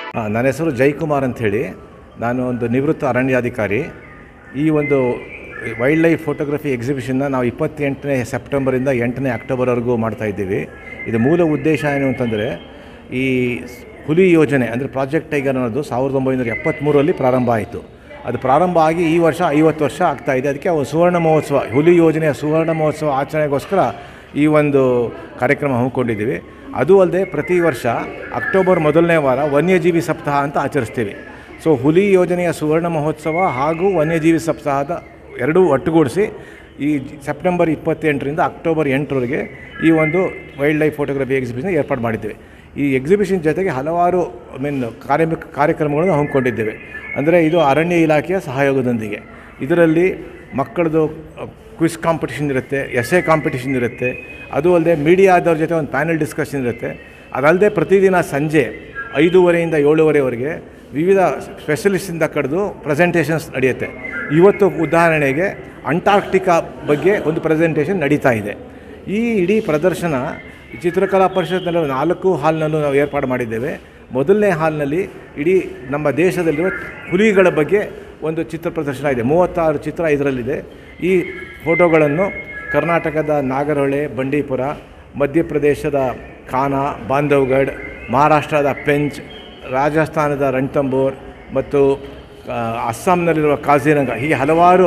ಆ, ನನ್ನ ಹೆಸರು ಜೈಕುಮಾರ್ ಅಂಥೇಳಿ ನಾನು ಒಂದು ನಿವೃತ್ತ ಅರಣ್ಯಾಧಿಕಾರಿ ಈ ಒಂದು ವೈಲ್ಡ್ ಲೈಫ್ ಫೋಟೋಗ್ರಫಿ ಎಕ್ಸಿಬಿಷನ್ನ ನಾವು ಇಪ್ಪತ್ತೆಂಟನೇ ಸೆಪ್ಟೆಂಬರಿಂದ ಎಂಟನೇ ಅಕ್ಟೋಬರ್ವರೆಗೂ ಮಾಡ್ತಾ ಇದ್ದೀವಿ ಇದು ಮೂಲ ಉದ್ದೇಶ ಏನು ಅಂತಂದರೆ ಈ ಸ್- ಹುಲಿ ಯೋಜನೆ ಅಂದರೆ ಪ್ರಾಜೆಕ್ಟ್ ಟೈಗರ್ ಅನ್ನೋದು ಸಾವಿರದ ಒಂಬೈನೂರ ಎಪ್ಪತ್ತ್ಮೂರರಲ್ಲಿ ಪ್ರಾರಂಭ ಆಯಿತು ಅದು ಪ್ರಾರಂಭ ಆಗಿ ಈ ವರ್ಷ ಐವತ್ತು ವರ್ಷ ಆಗ್ತಾ ಇದೆ ಅದಕ್ಕೆ ಒಂದು ಸುವರ್ಣ ಮಹೋತ್ಸವ ಹುಲಿ ಯೋಜನೆಯ ಸುವರ್ಣ ಮಹೋತ್ಸವ ಆಚರಣೆಗೋಸ್ಕರ ಈ ಒಂದು ಕಾರ್ಯಕ್ರಮ ಹಮ್ಮಿಕೊಂಡಿದ್ದೀವಿ ಅದು ಅಲ್ಲದೆ ಪ್ರತಿ ವರ್ಷ ಅಕ್ಟೋಬರ್ ಮೊದಲನೇ ವಾರ ವನ್ಯಜೀವಿ ಸಪ್ತಾಹ ಅಂತ ಆಚರಿಸ್ತೀವಿ ಸೊ ಹುಲಿ ಯೋಜನೆಯ ಸುವರ್ಣ ಮಹೋತ್ಸವ ಹಾಗೂ ವನ್ಯಜೀವಿ ಸಪ್ತಾಹದ ಎರಡೂ ಒಟ್ಟುಗೂಡಿಸಿ ಈ ಜ- ಸೆಪ್ಟೆಂಬರ್ ಇಪ್ಪತ್ತೆಂಟರಿಂದ ಅಕ್ಟೋಬರ್ ಎಂಟರವರೆಗೆ ಈ ಒಂದು ವೈಲ್ಡ್ ಲೈಫ್ ಫೋಟೋಗ್ರಫಿ ಎಕ್ಸಿಬಿಷನ್ ಏರ್ಪಾಡು ಮಾಡಿದ್ದೇವೆ ಈ ಎಕ್ಸಿಬಿಷನ್ ಜೊತೆಗೆ ಹಲವಾರು ಐ ಮೀನ್ ಕಾರ್ಯ ಕಾರ್ಯಕ್ರಮಗಳನ್ನು ಹಮ್ಮಿಕೊಂಡಿದ್ದೇವೆ ಅಂದರೆ ಇದು ಅರಣ್ಯ ಇಲಾಖೆಯ ಸಹಯೋಗದೊಂದಿಗೆ ಇದರಲ್ಲಿ ಮಕ್ಕಳದು ಕ್ವಿಸ್ ಕಾಂಪಿಟಿಷನ್ ಇರುತ್ತೆ ಎಸ್ ಎ ಕಾಂಪಿಟಿಷನ್ ಇರುತ್ತೆ ಅದು ಅಲ್ಲದೆ ಮೀಡಿಯಾದವ್ರ ಜೊತೆ ಒಂದು ಪ್ಯಾನೆಲ್ ಡಿಸ್ಕಷನ್ ಇರುತ್ತೆ ಅದಲ್ಲದೆ ಪ್ರತಿದಿನ ಸಂಜೆ ಐದೂವರೆಯಿಂದ ಏಳುವರೆವರೆಗೆ ವಿವಿಧ ಸ್ಪೆಷಲಿಸ್ಟಿಂದ ಕರೆದು ಪ್ರೆಸೆಂಟೇಷನ್ಸ್ ನಡೆಯುತ್ತೆ ಇವತ್ತು ಉದಾಹರಣೆಗೆ ಅಂಟಾರ್ಕ್ಟಿಕಾ ಬಗ್ಗೆ ಒಂದು ಪ್ರೆಸೆಂಟೇಷನ್ ನಡೀತಾ ಇದೆ ಈ ಇಡೀ ಪ್ರದರ್ಶನ ಚಿತ್ರಕಲಾ ಪರಿಷತ್ನಲ್ಲಿ ನಾಲ್ಕು ಹಾಲ್ನಲ್ಲೂ ನಾವು ಏರ್ಪಾಡು ಮಾಡಿದ್ದೇವೆ ಮೊದಲನೇ ಹಾಲ್ನಲ್ಲಿ ಇಡೀ ನಮ್ಮ ದೇಶದಲ್ಲಿರುವ ಹುಲಿಗಳ ಬಗ್ಗೆ ಒಂದು ಚಿತ್ರ ಪ್ರದರ್ಶನ ಇದೆ ಮೂವತ್ತಾರು ಚಿತ್ರ ಇದರಲ್ಲಿದೆ ಈ ಫೋಟೋಗಳನ್ನು ಕರ್ನಾಟಕದ ನಾಗರಹೊಳೆ ಬಂಡೀಪುರ ಮಧ್ಯಪ್ರದೇಶದ ಖಾನಾ ಬಾಂಧವ್ಗಢ್ ಮಹಾರಾಷ್ಟ್ರದ ಪೆಂಚ್ ರಾಜಸ್ಥಾನದ ರಣತಂಬೋರ್ ಮತ್ತು ಆ, ಅಸ್ಸಾಂನಲ್ಲಿರುವ ಕಾಜಿರಂಗ ಹೀಗೆ ಹಲವಾರು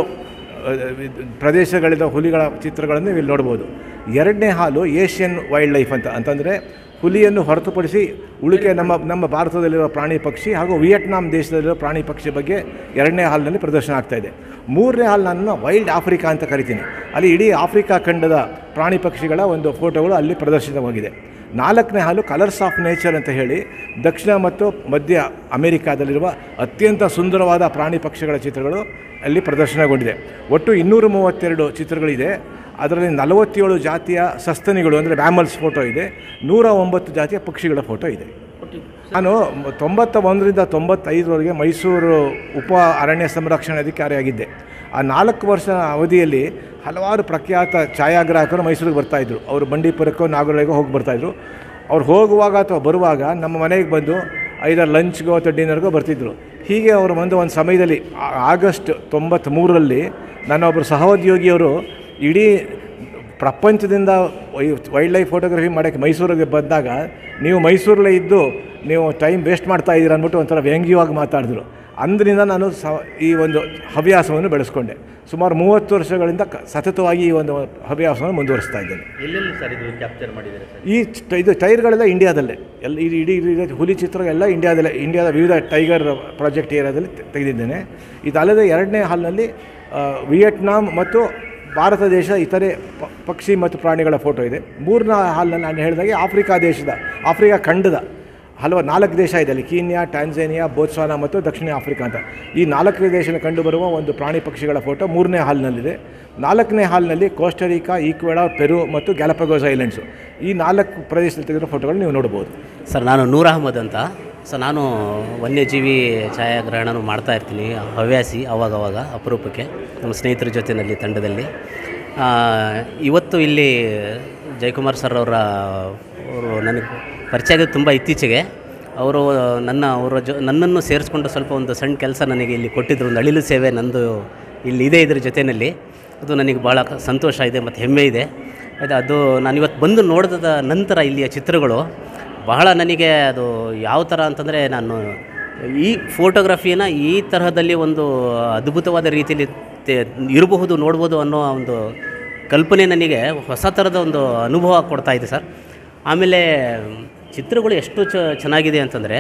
ಪ್ರದೇಶಗಳಿಂದ ಹುಲಿಗಳ ಚಿತ್ರಗಳನ್ನು ಇಲ್ಲಿ ನೋಡ್ಬೋದು ಎರಡನೇ ಹಾಲು ಏಷ್ಯನ್ ವೈಲ್ಡ್ ಲೈಫ್ ಅಂತ ಅಂತಂದರೆ ಹುಲಿಯನ್ನು ಹೊರತುಪಡಿಸಿ ಉಳಿಕೆ ನಮ್ಮ ನಮ್ಮ ಭಾರತದಲ್ಲಿರುವ ಪ್ರಾಣಿ ಪಕ್ಷಿ ಹಾಗೂ ವಿಯೆಟ್ನಾಂ ದೇಶದಲ್ಲಿರೋ ಪ್ರಾಣಿ ಪಕ್ಷಿ ಬಗ್ಗೆ ಎರಡನೇ ಹಾಲ್ನಲ್ಲಿ ಪ್ರದರ್ಶನ ಆಗ್ತಾ ಇದೆ ಮೂರನೇ ಹಾಲ್ ನಾನು ವೈಲ್ಡ್ ಆಫ್ರಿಕಾ ಅಂತ ಕರಿತೀನಿ ಅಲ್ಲಿ ಇಡೀ ಆಫ್ರಿಕಾ ಖಂಡದ ಪ್ರಾಣಿ ಪಕ್ಷಿಗಳ ಒಂದು ಫೋಟೋಗಳು ಅಲ್ಲಿ ಪ್ರದರ್ಶಿತವಾಗಿದೆ ನಾಲ್ಕನೇ ಹಾಲು ಕಲರ್ಸ್ ಆಫ್ ನೇಚರ್ ಅಂತ ಹೇಳಿ ದಕ್ಷಿಣ ಮತ್ತು ಮಧ್ಯ ಅಮೆರಿಕಾದಲ್ಲಿರುವ ಅತ್ಯಂತ ಸುಂದರವಾದ ಪ್ರಾಣಿ ಪಕ್ಷಿಗಳ ಚಿತ್ರಗಳು ಅಲ್ಲಿ ಪ್ರದರ್ಶನಗೊಂಡಿದೆ ಒಟ್ಟು ಇನ್ನೂರ ಮೂವತ್ತೆರಡು ಚಿತ್ರಗಳಿದೆ ಅದರಲ್ಲಿ ನಲವತ್ತೇಳು ಜಾತಿಯ ಸಸ್ತನಿಗಳು ಅಂದರೆ ಮ್ಯಾಮಲ್ಸ್ ಫೋಟೋ ಇದೆ ನೂರ ಒಂಬತ್ತು ಜಾತಿಯ ಪಕ್ಷಿಗಳ ಫೋಟೋ ಇದೆ ನಾನು ತೊಂಬತ್ತ ಒಂದರಿಂದ ತೊಂಬತ್ತೈದರವರೆಗೆ ಮೈಸೂರು ಉಪ ಅರಣ್ಯ ಸಂರಕ್ಷಣೆ ಅಧಿಕಾರಿಯಾಗಿದ್ದೆ ಆ ನಾಲ್ಕು ವರ್ಷ ಅವಧಿಯಲ್ಲಿ ಹಲವಾರು ಪ್ರಖ್ಯಾತ ಛಾಯಾಗ್ರಾಹಕರು ಮೈಸೂರಿಗೆ ಬರ್ತಾಯಿದ್ರು ಅವರು ಬಂಡೀಪುರಕ್ಕೋ ನಾಗರಹೊಳೆಗೋ ಹೋಗಿ ಬರ್ತಾಯಿದ್ರು ಅವ್ರು ಹೋಗುವಾಗ ಅಥವಾ ಬರುವಾಗ ನಮ್ಮ ಮನೆಗೆ ಬಂದು ಐದಾರು ಲಂಚ್ಗೋ ಅಥವಾ ಡಿನ್ನರ್ಗೋ ಬರ್ತಿದ್ರು ಹೀಗೆ ಅವರು ಬಂದು ಒಂದು ಸಮಯದಲ್ಲಿ ಆ- ಆಗಸ್ಟ್ ತೊಂಬತ್ತ್ಮೂರರಲ್ಲಿ ನನ್ನ ಒಬ್ಬರು ಸಹೋದ್ಯೋಗಿಯವರು ಇಡೀ ಪ್ರಪಂಚದಿಂದ ವೈಲ್ಡ್ ಲೈಫ್ ಫೋಟೋಗ್ರಫಿ ಮಾಡೋಕ್ಕೆ ಮೈಸೂರಿಗೆ ಬಂದಾಗ ನೀವು ಮೈಸೂರಲ್ಲೇ ಇದ್ದು ನೀವು ಟೈಮ್ ವೇಸ್ಟ್ ಮಾಡ್ತಾ ಇದ್ದೀರ ಅಂದ್ಬಿಟ್ಟು ಒಂಥರ ವ್ಯಂಗ್ಯವಾಗಿ ಮಾತಾಡಿದ್ರು ಅಂದಿನಿಂದ ನಾನು ಸ ಈ ಒಂದು ಹವ್ಯಾಸವನ್ನು ಬೆಳೆಸ್ಕೊಂಡೆ ಸುಮಾರು ಮೂವತ್ತು ವರ್ಷಗಳಿಂದ ಕ- ಸತತವಾಗಿ ಈ ಒಂದು ಹವ್ಯಾಸವನ್ನು ಮುಂದುವರಿಸ್ತಾ ಇದ್ದೇನೆ ಎಲ್ಲೆಲ್ಲಿ ಸರ್ ಇದು ಕ್ಯಾಪ್ಚರ್ ಮಾಡಿದ್ದಾರೆ ಸರ್ ಈ ಚ- ಇದು ಟೈರ್ಗಳೆಲ್ಲ ಇಂಡಿಯಾದಲ್ಲೇ ಎಲ್ಲ ಇಡೀ ಇಡೀ ಇಡೀ ಹುಲಿ ಚಿತ್ರ ಎಲ್ಲ ಇಂಡಿಯಾದಲ್ಲೇ ಇಂಡಿಯಾದ ವಿವಿಧ ಟೈಗರ್ ಪ್ರಾಜೆಕ್ಟ್ ಏರಿಯಾದಲ್ಲಿ ತೆ- ತೆಗೆದಿದ್ದೇನೆ ಇದಲ್ಲದೆ ಎರಡನೇ ಹಾಲ್ನಲ್ಲಿ ಆ, ವಿಯೆಟ್ನಾಂ ಮತ್ತು ಭಾರತ ದೇಶ ಇತರೆ ಪ- ಪಕ್ಷಿ ಮತ್ತು ಪ್ರಾಣಿಗಳ ಫೋಟೋ ಇದೆ ಮೂರನೇ ಹಾಲ್ನಲ್ಲಿ ನಾನು ಹೇಳಿದಾಗೆ ಆಫ್ರಿಕಾ ದೇಶದ ಆಫ್ರಿಕಾ ಖಂಡದ ಹಲವಾರು ನಾಲ್ಕು ದೇಶ ಇದೆ ಅಲ್ಲಿ ಕೀನ್ಯಾ ಟ್ಯಾನ್ಸೇನಿಯಾ ಬೋತ್ಸ್ವಾನಾ ಮತ್ತು ದಕ್ಷಿಣ ಆಫ್ರಿಕಾ ಅಂತ ಈ ನಾಲ್ಕು ದೇಶದಲ್ಲಿ ಕಂಡುಬರುವ ಒಂದು ಪ್ರಾಣಿ ಪಕ್ಷಿಗಳ ಫೋಟೋ ಮೂರನೇ ಹಾಲ್ನಲ್ಲಿದೆ ನಾಲ್ಕನೇ ಹಾಲ್ನಲ್ಲಿ ಕೋಸ್ಟರಿಕಾ ಈಕ್ವೆಡಾ ಪೆರು ಮತ್ತು ಗ್ಯಾಲಪಗೋಸ್ ಐಲ್ಯಾಂಡ್ಸು ಈ ನಾಲ್ಕು ಪ್ರದೇಶದಲ್ಲಿ ತೆಗೆದಿರೋ ಫೋಟೋಗಳು ನೀವು ನೋಡ್ಬೋದು ಸರ್ ನಾನು ನೂರ್ ಅಹಮದ್ ಅಂತ ಸೊ ನಾನು ವನ್ಯಜೀವಿ ಛಾಯಾಗ್ರಹಣನೂ ಮಾಡ್ತಾ ಇರ್ತೀನಿ ಹವ್ಯಾಸಿ ಅವಾಗವಾಗ ಅಪರೂಪಕ್ಕೆ ನಮ್ಮ ಸ್ನೇಹಿತರ ಜೊತೆಯಲ್ಲಿ ತಂಡದಲ್ಲಿ ಆ, ಇವತ್ತು ಇಲ್ಲಿ ಜಯಕುಮಾರ್ ಸರ್ ಅವರ ಅವರು ನನಗೆ ಪರಿಚಯ ಆಗಿದ್ದು ತುಂಬ ಇತ್ತೀಚೆಗೆ ಅವರು ನನ್ನ ಅವರ ಜೊ ನನ್ನನ್ನು ಸೇರಿಸ್ಕೊಂಡು ಸ್ವಲ್ಪ ಒಂದು ಸಣ್ಣ ಕೆಲಸ ನನಗೆ ಇಲ್ಲಿ ಕೊಟ್ಟಿದ್ರು ಒಂದು ಅಳಿಲು ಸೇವೆ ನಂದು ಇಲ್ಲಿ ಇದೆ ಇದ್ರ ಜೊತೆಯಲ್ಲಿ ಅದು ನನಗೆ ಭಾಳ ಕ- ಸಂತೋಷ ಇದೆ ಮತ್ತು ಹೆಮ್ಮೆ ಇದೆ ಅದು ಅದು ನಾನು ಇವತ್ತು ಬಂದು ನೋಡಿದ ನಂತರ ಇಲ್ಲಿಯ ಚಿತ್ರಗಳು ಬಹಳ ನನಗೆ ಅದು ಯಾವ ಥರ ಅಂತಂದರೆ ನಾನು ಈ ಫೋಟೋಗ್ರಫಿನ ಈ ತರಹದಲ್ಲಿ ಒಂದು ಅದ್ಭುತವಾದ ರೀತಿಯಲ್ಲಿ ತೆ- ಇರಬಹುದು ನೋಡ್ಬೋದು ಅನ್ನೋ ಒಂದು ಕಲ್ಪನೆ ನನಗೆ ಹೊಸ ಥರದ ಒಂದು ಅನುಭವ ಕೊಡ್ತಾ ಇದೆ ಸರ್ ಆಮೇಲೆ ಚಿತ್ರಗಳು ಎಷ್ಟು ಚ ಚೆನ್ನಾಗಿದೆ ಅಂತಂದರೆ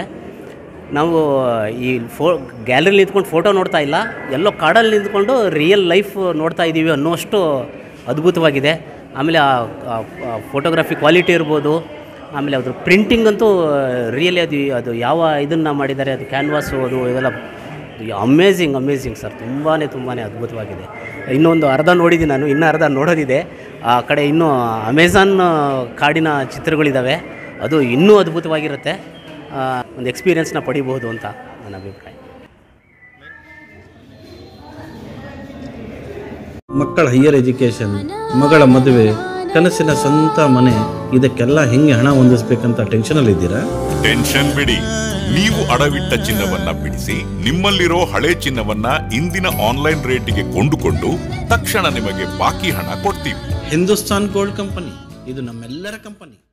ನಾವು ಈ ಫೋ ಗ್ಯಾಲರಿಲಿ ನಿಂತ್ಕೊಂಡು ಫೋಟೋ ನೋಡ್ತಾ ಇಲ್ಲ ಎಲ್ಲೋ ಕಾಡಲ್ಲಿ ನಿಂತ್ಕೊಂಡು ರಿಯಲ್ ಲೈಫ್ ನೋಡ್ತಾ ಇದ್ದೀವಿ ಅನ್ನೋಷ್ಟು ಅದ್ಭುತವಾಗಿದೆ ಆಮೇಲೆ ಆ ಫೋಟೋಗ್ರಫಿ ಕ್ವಾಲಿಟಿ ಇರ್ಬೋದು ಆಮೇಲೆ ಅದ್ರ ಪ್ರಿಂಟಿಂಗ್ ಅಂತೂ ರಿಯಲಿ ಅದು ಅದು ಯಾವ ಇದನ್ನು ಮಾಡಿದ್ದಾರೆ ಅದು ಕ್ಯಾನ್ವಾಸು ಅದು ಇದೆಲ್ಲ ಅಮೇಝಿಂಗ್ ಅಮೇಝಿಂಗ್ ಸರ್ ತುಂಬಾ ತುಂಬಾ ಅದ್ಭುತವಾಗಿದೆ ಇನ್ನೊಂದು ಅರ್ಧ ನೋಡಿದ್ದೀನಿ ನಾನು ಇನ್ನೂ ಅರ್ಧ ನೋಡೋದಿದೆ ಆ ಕಡೆ ಇನ್ನೂ ಅಮೆಝಾನ್ ಕಾಡಿನ ಚಿತ್ರಗಳಿದ್ದಾವೆ ಅದು ಇನ್ನೂ ಅದ್ಭುತವಾಗಿರುತ್ತೆ ಆ, ಒಂದು ಎಕ್ಸ್ಪೀರಿಯನ್ಸ್ನ ಪಡಿಬಹುದು ಅಂತ ನನ್ನ ಅಭಿಪ್ರಾಯ ಮಕ್ಕಳ ಹೈಯರ್ ಎಜುಕೇಷನ್ ಮಗಳ ಮದುವೆ ಕನಸಿನ ಸ್ವಂತ ಮನೆ ಇದಕ್ಕೆಲ್ಲ ಹೆಂಗೆ ಹಣ ಹೊಂದಿಸ್ಬೇಕಂತ ಟೆನ್ಷನಲ್ಲಿದ್ದೀರಾ ಟೆನ್ಷನ್ ಬಿಡಿ ನೀವು ಅಡವಿಟ್ಟ ಚಿನ್ನವನ್ನ ಬಿಡಿಸಿ ನಿಮ್ಮಲ್ಲಿರೋ ಹಳೆ ಚಿನ್ನವನ್ನ ಇಂದಿನ ಆನ್ಲೈನ್ ರೇಟಿಗೆ ಕೊಂಡುಕೊಂಡು ತಕ್ಷಣ ನಿಮಗೆ ಬಾಕಿ ಹಣ ಕೊಡ್ತೀವಿ ಹಿಂದೂಸ್ತಾನ್ ಗೋಲ್ಡ್ ಕಂಪನಿ ಇದು ನಮ್ಮೆಲ್ಲರ ಕಂಪನಿ